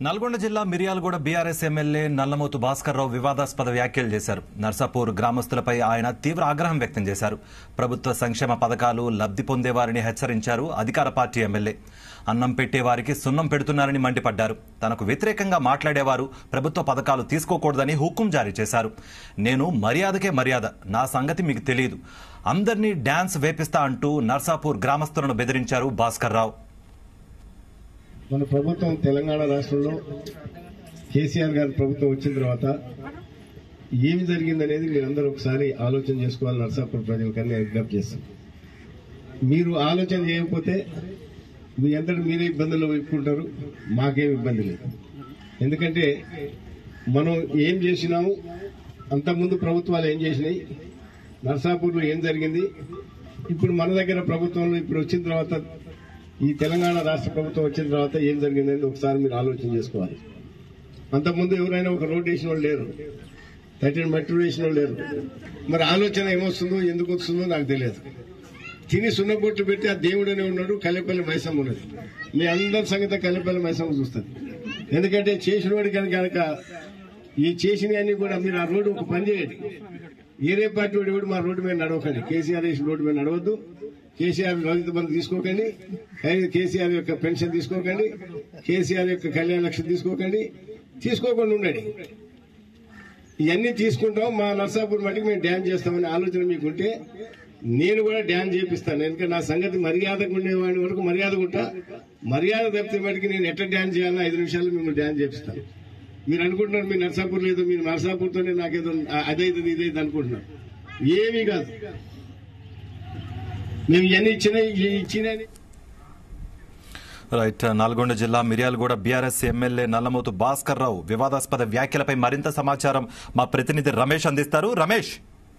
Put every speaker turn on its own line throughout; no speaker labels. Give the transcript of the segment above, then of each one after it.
నల్గొండ జిల్లా Miryalaguda BRS MLA Nallamothu Bhaskar Rao వివాదాస్పద వ్యాఖ్యలు చేశారు నర్సాపూర్ గ్రామస్తులపై ఆయన తీవ్ర ఆగ్రహం వ్యక్తం చేశారు ప్రభుత్వ సంక్షేమ పథకాలు లబ్ధి పొందేవారిని హెచ్చరించారు అధికార పార్టీ ఎమ్మెల్యే అన్నం పెట్టేవారికి సున్నం పెడుతున్నారని మండిపడ్డారు తనకు వ్యతిరేకంగా మాట్లాడేవారు ప్రభుత్వ పథకాలు తీసుకోకూడదని హుకుం జారీ చేశారు నేను మర్యాదకే మర్యాద నా సంగతి మీకు తెలియదు అందరినీ డాన్స్ వేపిస్తా అంటూ నర్సాపూర్ గ్రామస్తులను బెదిరించారు భాస్కర్ రావు
మన ప్రభుత్వం తెలంగాణ రాష్ట్రంలో కేసీఆర్ గారి ప్రభుత్వం వచ్చిన తర్వాత ఏమి జరిగిందనేది మీరందరూ ఒకసారి ఆలోచన చేసుకోవాలి నర్సాపూర్ ప్రజలకని నేను విజ్ఞప్తి చేస్తాను మీరు ఆలోచన చేయకపోతే మీ అందరూ మీరే ఇబ్బందులు ఎదుర్కొంటారు మాకేం ఇబ్బంది లేదు ఎందుకంటే మనం ఏం చేసినాము అంతకుముందు ప్రభుత్వాలు ఏం చేసినాయి నర్సాపూర్లో ఏం జరిగింది ఇప్పుడు మన దగ్గర ప్రభుత్వంలో ఇప్పుడు వచ్చిన తర్వాత ఈ తెలంగాణ రాష్ట్ర ప్రభుత్వం వచ్చిన తర్వాత ఏం జరిగిందని ఒకసారి మీరు ఆలోచన చేసుకోవాలి అంతకుముందు ఎవరైనా ఒక రోడ్ వేసిన వాళ్ళు లేరు తట్టిన మట్టి వేసిన వాళ్ళు లేరు మరి ఆలోచన ఏమొస్తుందో ఎందుకు వస్తుందో నాకు తెలియదు తిని సున్నబొట్టు పెట్టి ఆ దేవుడనే ఉన్నాడు కల్లెపల్లి మైసమ్మ ఉన్నది మీ అందరి సంగతి కల్లెపల్లి మైసమ్మ చూస్తుంది ఎందుకంటే చేసిన వాడి కనుక కనుక ఈ చేసినవన్నీ కూడా మీరు ఆ రోడ్డు ఒక పని చేయండి ఏరే పార్టీ వాడు ఎవడు మా రోడ్డు మీద నడవకండి కేసీఆర్ వేసిన రోడ్డు మీద నడవద్దు కేసీఆర్ రైతు బంధు తీసుకోకండి కై- కేసీఆర్ యొక్క పెన్షన్ తీసుకోకండి కేసీఆర్ యొక్క కళ్యాణ లక్ష్యం తీసుకోకండి తీసుకోకుండా ఉండండి ఇవన్నీ తీసుకుంటాం మా నర్సాపూర్ మటుకు మేము డ్యాన్ చేస్తామనే ఆలోచన మీకుంటే నేను కూడా డ్యాన్ చేపిస్తాను ఎందుకంటే నా సంగతి మర్యాదకు ఉండేవాడి వరకు మర్యాద ఉంటా మర్యాద తప్పితే మటుకు నేను ఎట్లా డ్యాన్ చేయాలో ఐదు నిమిషాల్లో మిమ్మల్ని డ్యాన్ చేపిస్తాను మీరు అనుకుంటున్నారు మీ నర్సాపూర్ లేదు మీరు నర్సాపూర్తోనే నాకేదో అదైతుంది ఇదైతుంది అనుకుంటున్నారు ఏమీ కాదు మేము ఇవన్నీ ఇచ్చిన ఇచ్చిన
రైట్ నల్గొండ జిల్లా మిర్యాలగూడ బీఆర్ఎస్ ఎమ్మెల్యే నల్లమోతు భాస్కర్ రావు వివాదాస్పద వ్యాఖ్యలపై మరింత సమాచారం మా ప్రతినిధి రమేష్ అందిస్తారు రమేష్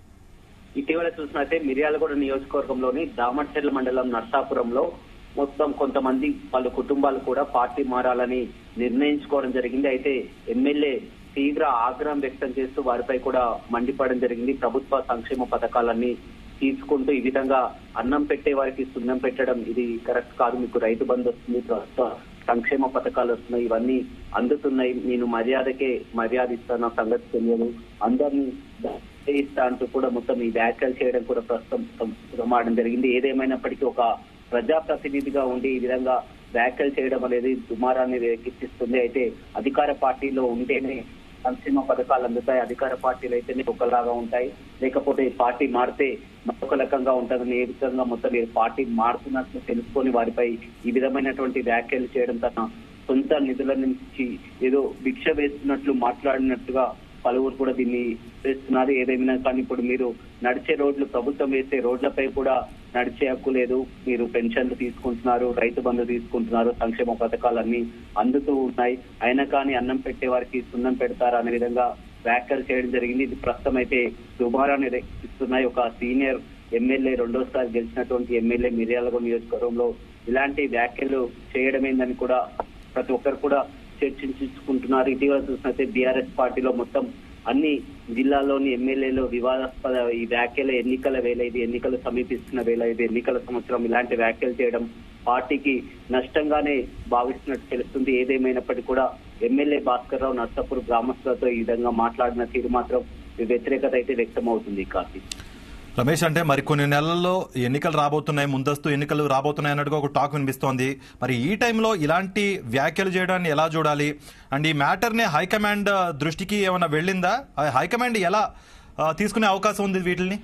ఇటీవల చూసినట్టే మిర్యాలగూడ నియోజకవర్గంలోని దామర్చెర్ల మండలం నర్సాపురంలో మొత్తం కొంతమంది పలు కుటుంబాలు కూడా పార్టీ మారాలని నిర్ణయించుకోవడం జరిగింది అయితే ఎమ్మెల్యే తీవ్ర ఆగ్రహం వ్యక్తం చేస్తూ వారిపై కూడా మండిపడడం జరిగింది ప్రభుత్వ సంక్షేమ పథకాలన్నీ తీసుకుంటూ ఈ విధంగా అన్నం పెట్టే వారికి సున్నం పెట్టడం ఇది కరెక్ట్ కాదు మీకు రైతు బంధు వస్తుంది ప్రభుత్వ సంక్షేమ పథకాలు వస్తున్నాయి ఇవన్నీ అందుతున్నాయి నేను మర్యాదకే మర్యాద ఇస్తాను సంగతి తెలియదు అందరినీ ఇస్తా అంటూ కూడా మొత్తం ఈ వ్యాఖ్యలు చేయడం కూడా ప్రస్తుతం ప్రమాదం జరిగింది ఏదేమైనప్పటికీ ఒక ప్రజాప్రతినిధిగా ఉండి ఈ విధంగా వ్యాఖ్యలు చేయడం అనేది దుమారాన్ని రేకెత్తిస్తుంది అయితే అధికార పార్టీలో ఉంటేనే సంక్షేమ పథకాలు అందుతాయి అధికార పార్టీలు అయితేనే ఒకలాగా ఉంటాయి లేకపోతే ఈ పార్టీ మారితే మరొక రకంగా ఉంటుందని ఏ విధంగా మొత్తం ఈ పార్టీ మారుతున్నట్లు తెలుసుకొని వారిపై ఈ విధమైనటువంటి వ్యాఖ్యలు చేయడం తన సొంత నిధుల నుంచి ఏదో భిక్ష వేస్తున్నట్లు మాట్లాడినట్టుగా పలువురు కూడా దీన్ని చేస్తున్నారు ఏదేమైనా కానీ ఇప్పుడు మీరు నడిచే రోడ్లు ప్రభుత్వం వేసే రోడ్లపై కూడా నడిచే హక్కు లేదు మీరు పెన్షన్లు తీసుకుంటున్నారు రైతు బంధు తీసుకుంటున్నారు సంక్షేమ పథకాలన్నీ అందుతూ ఉన్నాయి అయినా కానీ అన్నం పెట్టే వారికి సున్నం పెడతారా అనే విధంగా వ్యాఖ్యలు చేయడం జరిగింది ఇది ప్రస్తుతం అయితే దుమారాన్ని రేపిస్తున్నాయి ఒక సీనియర్ ఎమ్మెల్యే రెండోసారి గెలిచినటువంటి ఎమ్మెల్యే మిర్యాలగూడ నియోజకవర్గంలో ఇలాంటి వ్యాఖ్యలు చేయడమేందని కూడా ప్రతి ఒక్కరు కూడా చర్చించుకుంటున్నారు ఇటీవల చూసినట్టే బీఆర్ఎస్ పార్టీలో మొత్తం అన్ని జిల్లాల్లోని ఎమ్మెల్యేలు వివాదాస్పద ఈ వ్యాఖ్యల ఎన్నికల వేళ ఇది ఎన్నికలు సమీపిస్తున్న వేళ ఇది ఎన్నికల సంవత్సరం ఇలాంటి వ్యాఖ్యలు చేయడం పార్టీకి నష్టంగానే భావిస్తున్నట్టు తెలుస్తుంది ఏదేమైనప్పటికీ కూడా ఎమ్మెల్యే భాస్కర్ రావు నర్సాపూర్ గ్రామస్తులతో ఈ విధంగా మాట్లాడిన తీరు మాత్రం వ్యతిరేకత అయితే వ్యక్తం అవుతుంది కార్తీక్
రమేష్ అంటే మరి కొన్ని నెలల్లో ఎన్నికలు రాబోతున్నాయి ముందస్తు ఎన్నికలు రాబోతున్నాయి అన్నట్టుగా ఒక టాక్ వినిపిస్తోంది మరి ఈ టైంలో ఇలాంటి వ్యాఖ్యలు చేయడాన్ని ఎలా చూడాలి అండ్ ఈ మ్యాటర్ని హైకమాండ్ దృష్టికి ఏమైనా వెళ్ళిందా ఆ హైకమాండ్ ఎలా ఆ, తీసుకునే అవకాశం ఉంది వీటిని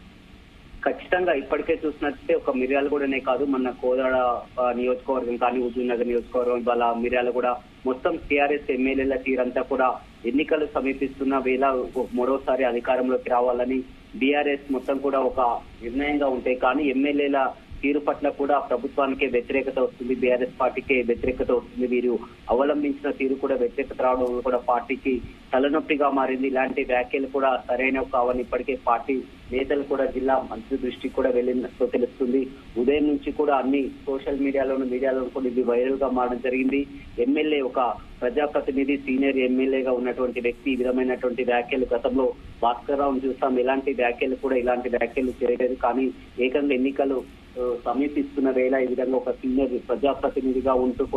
ఖచ్చితంగా ఇప్పటికే చూసినట్టే ఒక మిర్యాలగూడనే కాదు మన కోదాడ ఆ, నియోజకవర్గం కానీ హుజూర్ నగర్ నియోజకవర్గం ఇవాళ మిర్యాలగూడ మొత్తం టీఆర్ఎస్ ఎమ్మెల్యేల తీరంతా కూడా ఎన్నికలు సమీపిస్తున్న వేళ మూడోసారి అధికారంలోకి రావాలని బీఆర్ఎస్ మొత్తం కూడా ఒక నిర్ణయంగా ఉంటాయి కానీ ఎమ్మెల్యేల తీరు పట్ల కూడా ప్రభుత్వానికే వ్యతిరేకత వస్తుంది బీఆర్ఎస్ పార్టీకే వ్యతిరేకత వస్తుంది వీరు అవలంబించిన తీరు కూడా వ్యతిరేకత రావడం కూడా పార్టీకి తలనొప్పిగా మారింది ఇలాంటి వ్యాఖ్యలు కూడా సరైనవి కావని ఇప్పటికే పార్టీ నేతలు కూడా జిల్లా మంత్రి దృష్టికి కూడా వెళ్ళినట్టు తెలుస్తుంది ఉదయం నుంచి కూడా అన్ని సోషల్ మీడియాలోను మీడియాలోను కూడా ఇది వైరల్ గా మారడం జరిగింది ఎమ్మెల్యే ఒక ప్రజాప్రతినిధి సీనియర్ ఎమ్మెల్యేగా ఉన్నటువంటి వ్యక్తి ఈ విధమైనటువంటి వ్యాఖ్యలు గతంలో భాస్కర్ రావును చూస్తాం ఇలాంటి వ్యాఖ్యలు కూడా ఇలాంటి వ్యాఖ్యలు చేయలేదు కానీ ఏకంగా ఎన్నికలు ఆ, సమీపిస్తున్న వేళ ఈ విధంగా ఒక సీనియర్ ప్రజాప్రతినిధిగా ఉంటూ కూడా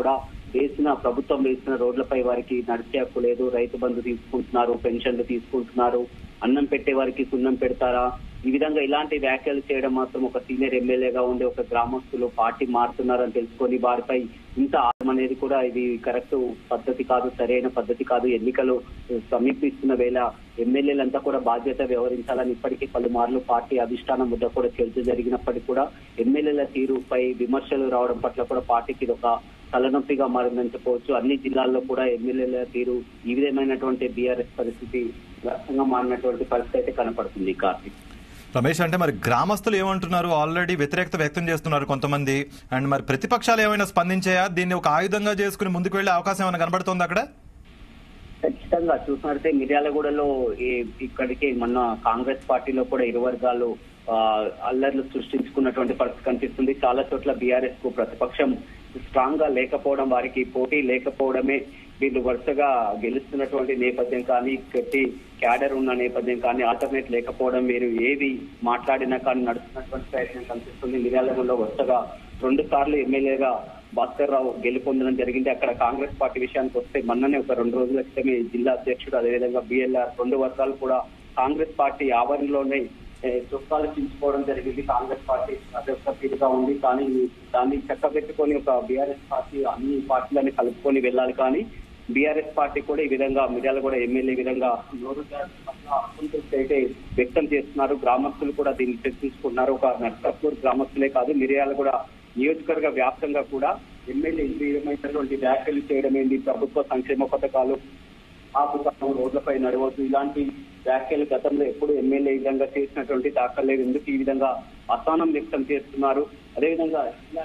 వేసిన ప్రభుత్వం వేసిన రోడ్లపై వారికి నడిచే హక్కు లేదు రైతు బంధు తీసుకుంటున్నారు పెన్షన్లు తీసుకుంటున్నారు అన్నం పెట్టే వారికి సున్నం పెడతారా ఈ విధంగా ఇలాంటి వ్యాఖ్యలు చేయడం మాత్రం ఒక సీనియర్ ఎమ్మెల్యేగా ఉండే ఒక గ్రామస్తులు పార్టీ మారుతున్నారని తెలుసుకొని వారిపై ఇంత ఆడడం అనేది కూడా ఇది కరెక్ట్ పద్ధతి కాదు సరైన పద్ధతి కాదు ఎన్నికలు సమీపిస్తున్న వేళ ఎమ్మెల్యేలంతా కూడా బాధ్యత వ్యవహరించాలని ఇప్పటికీ పలుమార్లు పార్టీ అధిష్టానం వద్ద కూడా చర్చ జరిగినప్పటికీ కూడా ఎమ్మెల్యేల తీరుపై విమర్శలు రావడం పట్ల కూడా పార్టీకి ఇది ఒక తలనొప్పిగా మారిందని చెప్పవచ్చు అన్ని జిల్లాల్లో కూడా ఎమ్మెల్యేల తీరు ఈ విధమైనటువంటి బీఆర్ఎస్ పరిస్థితి వ్యక్తంగా మారినటువంటి పరిస్థితి అయితే కనపడుతుంది కార్తీక్
రమేష్ అంటే మరి గ్రామస్తులు ఏమంటున్నారు ఆల్రెడీ వ్యతిరేకత వ్యక్తం చేస్తున్నారు కొంతమంది అండ్ మరి ప్రతిపక్షాలు ఏమైనా స్పందించాయా దీన్ని ఒక ఆయుధంగా చేసుకుని ముందుకు వెళ్లే అవకాశం ఏమైనా కనబడుతోంది అక్కడ
ఖచ్చితంగా చూసినట్టే మిర్యాలగూడలో ఈ- ఇక్కడికి మొన్న కాంగ్రెస్ పార్టీలో కూడా ఇరు వర్గాలు ఆ, అల్లర్లు సృష్టించుకున్నటువంటి పరిస్థితి కనిపిస్తుంది చాలా చోట్ల బీఆర్ఎస్ కు ప్రతిపక్షం స్ట్రాంగ్ గా లేకపోవడం వారికి పోటీ లేకపోవడమే వీళ్ళు వరుసగా గెలుస్తున్నటువంటి నేపథ్యం కానీ గట్టి క్యాడర్ ఉన్న నేపథ్యం కానీ ఆల్టర్నేట్ లేకపోవడం మీరు ఏది మాట్లాడినా కానీ నడుస్తున్నటువంటి ప్రయత్నం కనిపిస్తుంది మిర్యాలగూడలో వరుసగా రెండు సార్లు ఎమ్మెల్యేగా భాస్కర్ రావు గెలుపొందడం జరిగింది అక్కడ కాంగ్రెస్ పార్టీ విషయానికి వస్తే మొన్ననే ఒక రెండు రోజుల క్రితమే జిల్లా అధ్యక్షుడు అదేవిధంగా బిఎల్ఆర్ రెండు వర్గాలు కూడా కాంగ్రెస్ పార్టీ ఆవరణలోనే ఏ, చొక్కాలు చించుకోవడం జరిగింది కాంగ్రెస్ పార్టీ అధ్యక్ష తీరుగా ఉంది కానీ దాన్ని చక్కబెట్టుకొని ఒక బీఆర్ఎస్ పార్టీ అన్ని పార్టీలని కలుపుకొని వెళ్ళాలి కానీ బీఆర్ఎస్ పార్టీ కూడా ఈ విధంగా మిర్యాల కూడా ఎమ్మెల్యే విధంగా నోరు జారి పట్ల అసంతృప్తి అయితే వ్యక్తం చేస్తున్నారు గ్రామస్తులు కూడా దీన్ని చర్చించుకున్నారు ఒక నర్సాపూర్ గ్రామస్తులే కాదు మిర్యాల కూడా నియోజకవర్గ వ్యాప్తంగా కూడా ఎమ్మెల్యే ఈ విధమైనటువంటి వ్యాఖ్యలు చేయడం ఏంటి ప్రభుత్వ సంక్షేమ పథకాలు ఆపుతాము రోడ్లపై నడవద్దు ఇలాంటి వ్యాఖ్యలు గతంలో ఎప్పుడు ఎమ్మెల్యే ఈ విధంగా చేసినటువంటి దాఖలు లేదు ఎందుకు ఈ విధంగా అసహనం వ్యక్తం చేస్తున్నారు అదేవిధంగా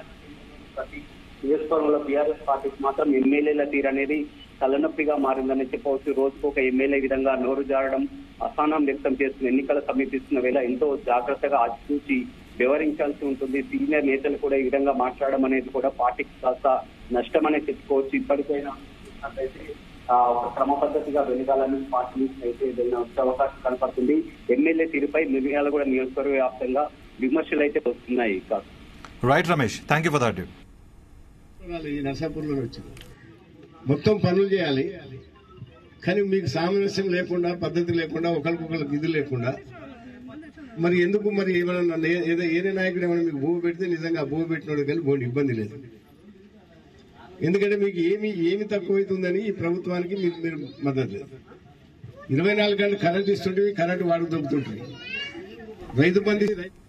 ప్రతి నియోజకవర్గంలో బీఆర్ఎస్ పార్టీకి మాత్రం ఎమ్మెల్యేల తీరు అనేది తలనొప్పిగా మారిందని చెప్పవచ్చు రోజుకు ఒక ఎమ్మెల్యే విధంగా నోరు జారడం అసహనం వ్యక్తం చేస్తున్న ఎన్నికలు సమీపిస్తున్న వేళ ఎంతో జాగ్రత్తగా ఆచితూచి వివరించాల్సి ఉంటుంది సీనియర్ నేతలు కూడా ఈ విధంగా మాట్లాడడం అనేది కూడా పార్టీకి కాస్త నష్టం అనేది చెప్పుకోవచ్చు ఇప్పటికైనా చూసినట్లయితే ఆ, ఒక క్రమ పద్ధతిగా వెనకాలని పార్టీ నుంచి అయితే ఏదైనా వచ్చే అవకాశం కనపడుతుంది ఎమ్మెల్యే తీరుపై నిర్ణయాలు కూడా నియోజకవర్గ వ్యాప్తంగా విమర్శలు అయితే వస్తున్నాయి కాదు
right Ramesh thank you for that
వాళ్ళు ఈ నర్సాపూర్లో వచ్చింది మొత్తం పనులు చేయాలి కానీ మీకు సామరస్యం లేకుండా పద్ధతి లేకుండా ఒకరికొకరికి ఇది లేకుండా మరి ఎందుకు మరి ఏమైనా నే- ఏదో ఏదే నాయకుడు ఏమైనా మీకు భూమి పెడితే నిజంగా ఆ భూమి పెట్టినోడు కానీ బోండి ఇబ్బంది లేదు ఎందుకంటే మీకు ఏమి ఏమి తక్కువైతుందని ఈ ప్రభుత్వానికి మీకు మీరు మద్దతు లేదు ఇరవై నాలుగు గంటలు కరెంట్ ఇస్తుంటే కరెంట్ వాడుకు దొరుకుతుంటుంది రైతు బంధు రైతు